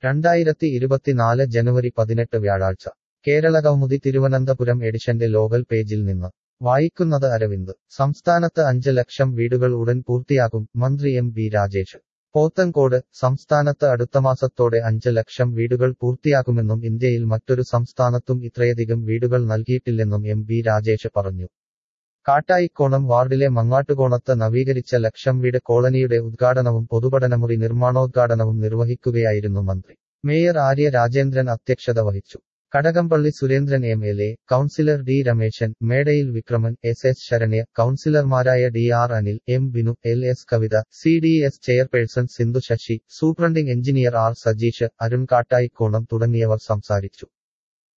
രണ്ടായിരത്തി ഇരുപത്തിനാല് ജനുവരി പതിനെട്ട് വ്യാഴാഴ്ച കേരള കൗമുദി തിരുവനന്തപുരം എഡിഷന്റെ ലോകൽ പേജിൽ നിന്ന് വായിക്കുന്നത് അരവിന്ദ് സംസ്ഥാനത്ത് അഞ്ച് ലക്ഷം വീടുകൾ ഉടൻ പൂർത്തിയാകും മന്ത്രി എം ബി രാജേഷ് പോത്തൻകോട് സംസ്ഥാനത്ത് അടുത്ത മാസത്തോടെ അഞ്ച് ലക്ഷം വീടുകൾ പൂർത്തിയാകുമെന്നും ഇന്ത്യയിൽ മറ്റൊരു സംസ്ഥാനത്തും ഇത്രയധികം വീടുകൾ നൽകിയിട്ടില്ലെന്നും എം ബി രാജേഷ് പറഞ്ഞു കാട്ടായിക്കോണം വാർഡിലെ മങ്ങാട്ടുകോണത്ത് നവീകരിച്ച ലക്ഷം വീട് കോളനിയുടെ ഉദ്ഘാടനവും പൊതുപഠനമുറി നിർമ്മാണോദ്ഘാടനവും നിർവഹിക്കുകയായിരുന്നു മന്ത്രി മേയർ ആര്യ രാജേന്ദ്രൻ അധ്യക്ഷത വഹിച്ചു Kadakampally Surendran M L A councillor D Rameshan Medayil Vikraman S S Saranya കൗൺസിലർമാരായ D R Anil M Binu L S Kavitha C D S chairperson Sindhu Sasi superintending engineer R Sajeesh Arun Kattayikonam തുടങ്ങിയവർ സംസാരിച്ചു